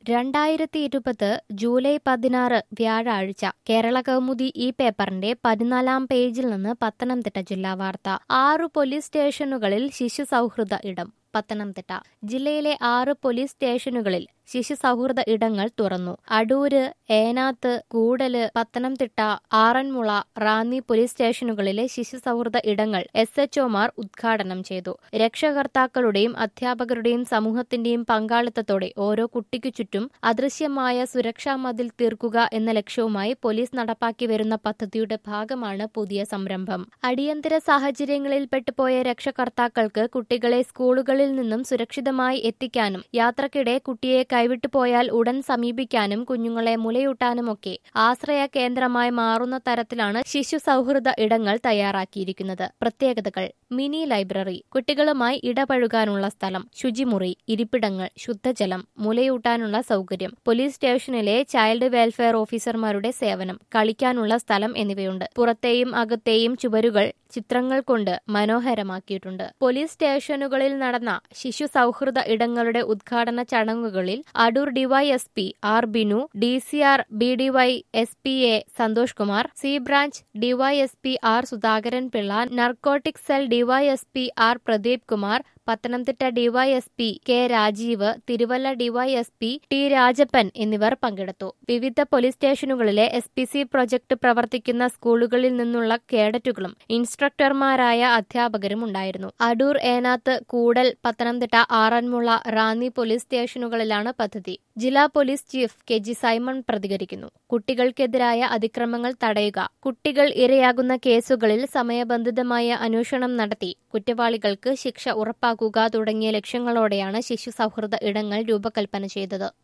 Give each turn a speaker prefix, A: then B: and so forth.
A: രണ്ടായിരത്തി ഇരുപത് ജൂലൈ പതിനാറ് വ്യാഴാഴ്ച കേരള കൗമുദി ഈ പേപ്പറിന്റെ പതിനാലാം പേജിൽ നിന്ന് പത്തനംതിട്ട ജില്ലാ വാർത്ത ആറു പോലീസ് സ്റ്റേഷനുകളിൽ ശിശു സൗഹൃദ ഇടം പത്തനംതിട്ട ജില്ലയിലെ ആറ് പോലീസ് സ്റ്റേഷനുകളിൽ ശിശു സൗഹൃദ ഇടങ്ങൾ തുറന്നു അടൂര് ഏനാത്ത് കൂടല് പത്തനംതിട്ട ആറന്മുള റാന്നി പോലീസ് സ്റ്റേഷനുകളിലെ ശിശു സൗഹൃദ ഇടങ്ങൾ എസ് എച്ച്ഒമാർ ഉദ്ഘാടനം ചെയ്തു രക്ഷകർത്താക്കളുടെയും അധ്യാപകരുടെയും സമൂഹത്തിന്റെയും പങ്കാളിത്തത്തോടെ ഓരോ കുട്ടിക്കു ചുറ്റും അദൃശ്യമായ സുരക്ഷാ മതിൽ തീർക്കുക എന്ന ലക്ഷ്യവുമായി പോലീസ് നടപ്പാക്കി വരുന്ന പദ്ധതിയുടെ ഭാഗമാണ് പുതിയ സംരംഭം അടിയന്തര സാഹചര്യങ്ങളിൽ പെട്ടുപോയ രക്ഷകർത്താക്കൾക്ക് കുട്ടികളെ സ്കൂളുകളിൽ നിന്നും സുരക്ഷിതമായി എത്തിക്കാനും യാത്രക്കിടെ കുട്ടിയെ കൈവിട്ടു പോയാൽ ഉടൻ സമീപിക്കാനും കുഞ്ഞുങ്ങളെ മുലയൂട്ടാനുമൊക്കെ ആശ്രയ കേന്ദ്രമായി മാറുന്ന തരത്തിലാണ് ശിശു സൗഹൃദ ഇടങ്ങൾ തയ്യാറാക്കിയിരിക്കുന്നത് പ്രത്യേകതകൾ മിനി ലൈബ്രറി കുട്ടികളുമായി ഇടപഴകാനുള്ള സ്ഥലം ശുചിമുറി ഇരിപ്പിടങ്ങൾ ശുദ്ധജലം മുലയൂട്ടാനുള്ള സൗകര്യം പോലീസ് സ്റ്റേഷനിലെ ചൈൽഡ് വെൽഫെയർ ഓഫീസർമാരുടെ സേവനം കളിക്കാനുള്ള സ്ഥലം എന്നിവയുണ്ട് പുറത്തെയും അകത്തെയും ചുവരുകൾ ചിത്രങ്ങൾ കൊണ്ട് മനോഹരമാക്കിയിട്ടുണ്ട് പോലീസ് സ്റ്റേഷനുകളിൽ നടന്ന ശിശു സൗഹൃദ ഇടങ്ങളുടെ ഉദ്ഘാടന ചടങ്ങുകളിൽ Adoor DYSP R Binu D C R B DY S P A Santhosh Kumar C branch DYSP R Sudhakaran Pillai narcotic cell DYSP R Pradeep Kumar Pathanamthitta DYSP K Rajeev Thiruvalla DYSP T Rajappan എന്നിവർ പങ്കെടുത്തു വിവിധ പോലീസ് സ്റ്റേഷനുകളിലെ എസ് പി സി പ്രൊജക്ട് പ്രവർത്തിക്കുന്ന സ്കൂളുകളിൽ നിന്നുള്ള കേഡറ്റുകളും ഇൻസ്ട്രക്ടർമാരായ അധ്യാപകരും ഉണ്ടായിരുന്നു അടൂർ ഏനാത്ത് കൂടൽ പത്തനംതിട്ട ആറന്മുള റാന്നി പോലീസ് സ്റ്റേഷനുകളിലാണ് പദ്ധതി ജില്ലാ police chief K G Simon പ്രതികരിക്കുന്നു കുട്ടികൾക്കെതിരായ അതിക്രമങ്ങൾ തടയുക കുട്ടികൾ ഇരയാകുന്ന കേസുകളിൽ സമയബന്ധിതമായ അന്വേഷണം നടത്തി കുറ്റവാളികൾക്ക് ശിക്ഷ ഉറപ്പാക്കുക തുടങ്ങിയ ലക്ഷ്യങ്ങളോടെയാണ് ശിശു സൗഹൃദ ഇടങ്ങൾ രൂപകൽപ്പന ചെയ്തത്